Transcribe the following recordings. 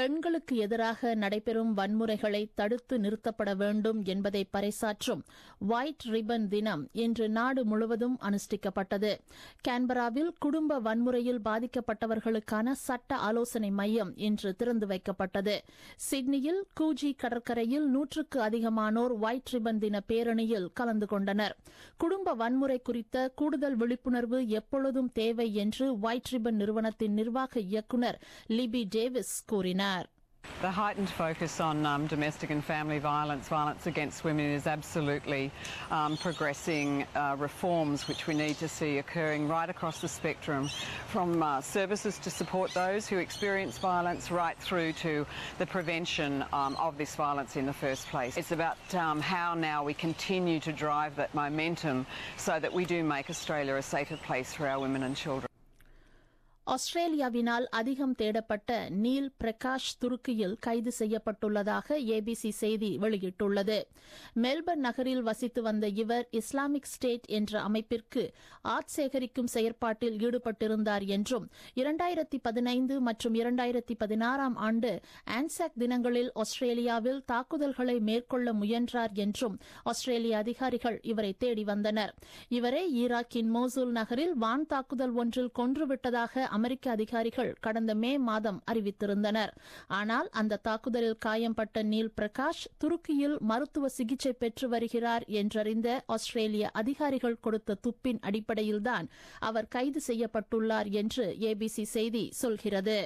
பெண்களுக்கு எதிராக நடைபெறும் வன்முறைகளை தடுத்து நிறுத்தப்பட வேண்டும் என்பதை பறைசாற்றும் ஒயிட் ரிபன் தினம் இன்று நாடு முழுவதும் அனுஷ்டிக்கப்பட்டது கான்பராவில் குடும்ப வன்முறையில் பாதிக்கப்பட்டவர்களுக்கான சட்ட ஆலோசனை மையம் இன்று திறந்து வைக்கப்பட்டது சிட்னியில் கூஜி கடற்கரையில் நூற்றுக்கு அதிகமானோர் ஒயிட் ரிபன் தின பேரணியில் கலந்து கொண்டனர் குடும்ப வன்முறை குறித்த கூடுதல் விழிப்புணர்வு எப்பொழுதும் தேவை என்று ஒயிட் ரிபன் நிறுவனத்தின் நிர்வாக இயக்குநர் லிபி டேவிஸ் கூறினார் The heightened focus on um, domestic and family violence, violence against women, is absolutely um, progressing uh, reforms which we need to see occurring right across the spectrum, from uh, services to support those who experience violence right through to the prevention um, of this violence in the first place. It's about um, how now we continue to drive that momentum so that we do make Australia a safer place for our women and children. ஆஸ்திரேலியாவினால் அதிகம் தேடப்பட்ட Neil Prakash துருக்கியில் கைது செய்யப்பட்டுள்ளதாக ABC செய்தி வெளியிட்டுள்ளது Melbourne நகரில் வசித்து வந்த இவர் இஸ்லாமிக் ஸ்டேட் என்ற அமைப்பிற்கு ஆட்சேகரிக்கும் செயற்பாட்டில் ஈடுபட்டிருந்தார் என்றும் இரண்டாயிரத்தி பதினைந்து மற்றும் இரண்டாயிரத்தி பதினாறாம் ஆண்டு ஆன்சாக் தினங்களில் ஆஸ்திரேலியாவில் தாக்குதல்களை மேற்கொள்ள முயன்றார் என்றும் ஆஸ்திரேலிய அதிகாரிகள் இவரை தேடி வந்தனர் இவரை ஈராக்கின் மோசூல் நகரில் வான் தாக்குதல் ஒன்றில் கொன்றுவிட்டதாக அமெரிக்க அதிகாரிகள் கடந்த மே மாதம் அறிவித்திருந்தனர் ஆனால் அந்த தாக்குதலில் காயம்பட்ட நீல் பிரகாஷ் துருக்கியில் மருத்துவ சிகிச்சை பெற்று வருகிறார் என்றறிந்த ஆஸ்திரேலிய அதிகாரிகள் கொடுத்த துப்பின் அடிப்படையில்தான் அவர் கைது செய்யப்பட்டுள்ளார் என்று ஏபிசி செய்தி சொல்கிறது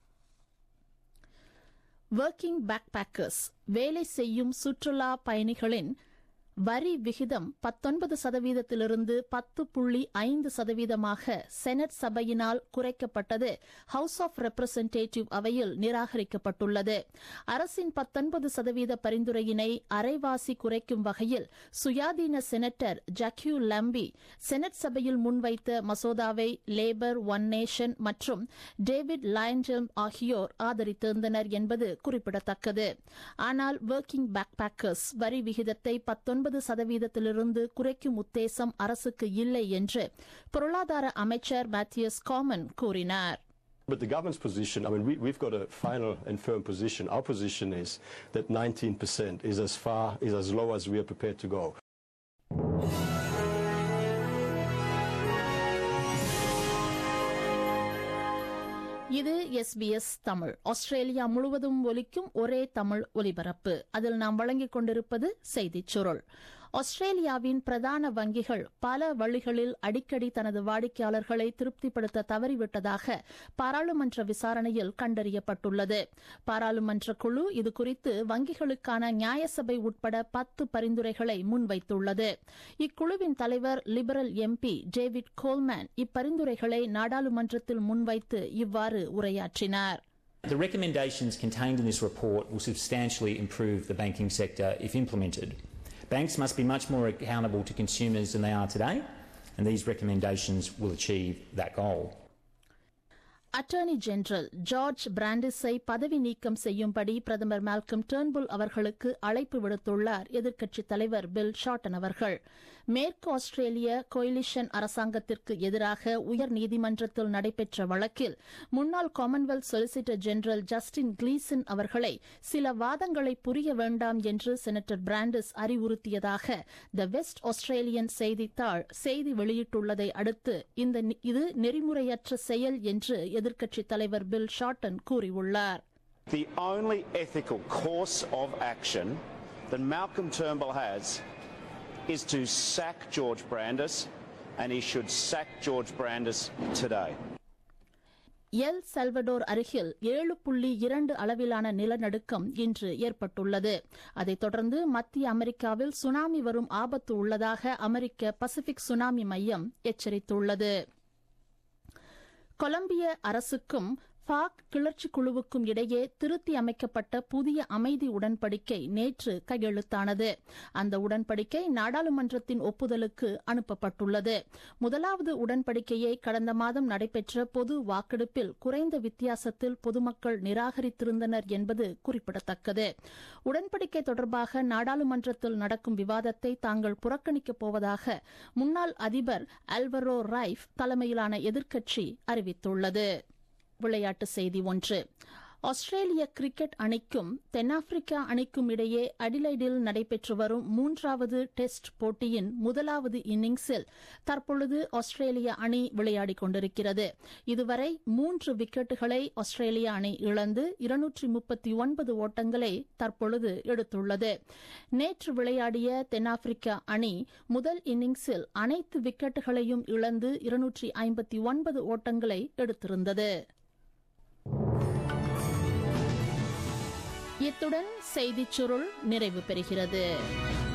ஒர்க்கிங் பேக்பேக்கர்ஸ் வேலை செய்யும் சுற்றுலா பயணிகளின் வரி விகிதம் பத்தொன்பது சதவீதத்திலிருந்து பத்து புள்ளி ஐந்து சதவீதமாக செனட் சபையினால் குறைக்கப்பட்டது ஹவுஸ் ஆஃப் ரெப்ரசன்டேட்டிவ் அவையில் நிராகரிக்கப்பட்டுள்ளது அரசின் பத்தொன்பது சதவீத பரிந்துரையினை அரைவாசி குறைக்கும் வகையில் சுயாதீன செனட்டர் ஜக்யூ லம்பி செனட் சபையில் முன்வைத்த மசோதாவை லேபர் ஒன் நேஷன் மற்றும் டேவிட் லாயன்ஜெம் ஆகியோர் ஆதரித்திருந்தனர் என்பது குறிப்பிடத்தக்கது ஆனால் ஒர்க்கிங் பேக்பேக்கர்ஸ் வரி விகிதத்தை பத்தொன்பது சதவீதத்திலிருந்து குறைக்கும் உத்தேசம் அரசுக்கு இல்லை என்று பொருளாதார அமைச்சர் மேத்தியஸ் காமன் கூறினார் But the government's position, I mean, we, we've got a final and firm position. Our position is that 19% is as far, is as low as we are prepared to go. இது SBS Tamil Australia முழுவதும் ஒலிக்கும் ஒரே தமிழ் ஒலிபரப்பு அதில் நாம் வழங்கிக் கொண்டிருப்பது செய்திச் சுருள் ஆஸ்திரேலியாவின் பிரதான வங்கிகள் பல வழிகளில் அடிக்கடி தனது வாடிக்கையாளர்களை திருப்திப்படுத்த தவறிவிட்டதாக பாராளுமன்ற விசாரணையில் கண்டறியப்பட்டுள்ளது பாராளுமன்ற குழு இதுகுறித்து வங்கிகளுக்கான நியாயசபை உட்பட பத்து பரிந்துரைகளை முன்வைத்துள்ளது இக்குழுவின் தலைவர் லிபரல் எம்பி டேவிட் கோல்மேன் இப்பரிந்துரைகளை நாடாளுமன்றத்தில் முன்வைத்து இவ்வாறு உரையாற்றினார் The recommendations contained in this report will substantially improve the banking sector if implemented. Banks must be much more accountable to consumers than they are today, and these recommendations will achieve that goal. Attorney general George பிராண்டிஸை பதவி நீக்கம் செய்யும்படி பிரதமர் Malcolm Turnbull அவர்களுக்கு அழைப்பு விடுத்துள்ளார் எதிர்க்கட்சித் தலைவர் பில் ஷார்டன் அவர்கள் மேற்கு ஆஸ்திரேலிய கொயிலிஷன் அரசாங்கத்திற்கு எதிராக உயர் நீதிமன்றத்தில் நடைபெற்ற வழக்கில் முன்னாள் Commonwealth solicitor general Justin Gleeson அவர்களை சில வாதங்களை புரிய வேண்டாம் என்று செனட்டர் பிராண்டிஸ் அறிவுறுத்தியதாக த வெஸ்ட் ஆஸ்திரேலியன் செய்தித்தாள் செய்தி வெளியிட்டுள்ளதை அடுத்து இந்த இது நெறிமுறையற்ற செயல் என்று எதிர்க்கட்சித் தலைவர் பில் ஷார்டன் கூறியுள்ளார் The only ethical course of action that Malcolm Turnbull has is to sack George Brandis, and he should sack George Brandis today. El Salvador அருகில் ஏழு புள்ளி இரண்டு அளவிலான நிலநடுக்கம் இன்று ஏற்பட்டுள்ளது அதைத் தொடர்ந்து மத்திய அமெரிக்காவில் சுனாமி வரும் ஆபத்து உள்ளதாக அமெரிக்க பசிபிக் சுனாமி மையம் எச்சரித்துள்ளது கொலம்பிய அரசுக்கும் பாக் கிளர்ச்சி குழுவுக்கும் இடையே திருத்தி அமைக்கப்பட்ட புதிய அமைதி உடன்படிக்கை நேற்று கையெழுத்தானது அந்த உடன்படிக்கை நாடாளுமன்றத்தின் ஒப்புதலுக்கு அனுப்பப்பட்டுள்ளது முதலாவது உடன்படிக்கையை கடந்த மாதம் நடைபெற்ற பொது வாக்கெடுப்பில் குறைந்த வித்தியாசத்தில் பொதுமக்கள் நிராகரித்திருந்தனர் என்பது குறிப்பிடத்தக்கது உடன்படிக்கை தொடர்பாக நாடாளுமன்றத்தில் நடக்கும் விவாதத்தை தாங்கள் புறக்கணிக்கப் போவதாக முன்னாள் அதிபர் அல்வரோ ரைஃப் தலைமையிலான எதிர்க்கட்சி அறிவித்துள்ளது விளையாட்டு செய்தி ஒன்று ஆஸ்திரேலிய கிரிக்கெட் அணிக்கும் தென்னாப்பிரிக்கா அணிக்கும் இடையே அடிலைடில் நடைபெற்று வரும் மூன்றாவது டெஸ்ட் போட்டியின் முதலாவது இன்னிங்ஸில் தற்பொழுது ஆஸ்திரேலிய அணி விளையாடிக் கொண்டிருக்கிறது இதுவரை மூன்று விக்கெட்டுகளை ஆஸ்திரேலிய அணி இழந்து இருநூற்றி முப்பத்தி ஒன்பது ஓட்டங்களை தற்பொழுது எடுத்துள்ளது நேற்று விளையாடிய தென்னாப்பிரிக்கா அணி முதல் இன்னிங்ஸில் அனைத்து விக்கெட்டுகளையும் இழந்து இருநூற்றி ஐம்பத்தி ஒன்பது ஓட்டங்களை எடுத்திருந்தது இத்துடன் செய்திச் சுருள் நிறைவு பெறுகிறது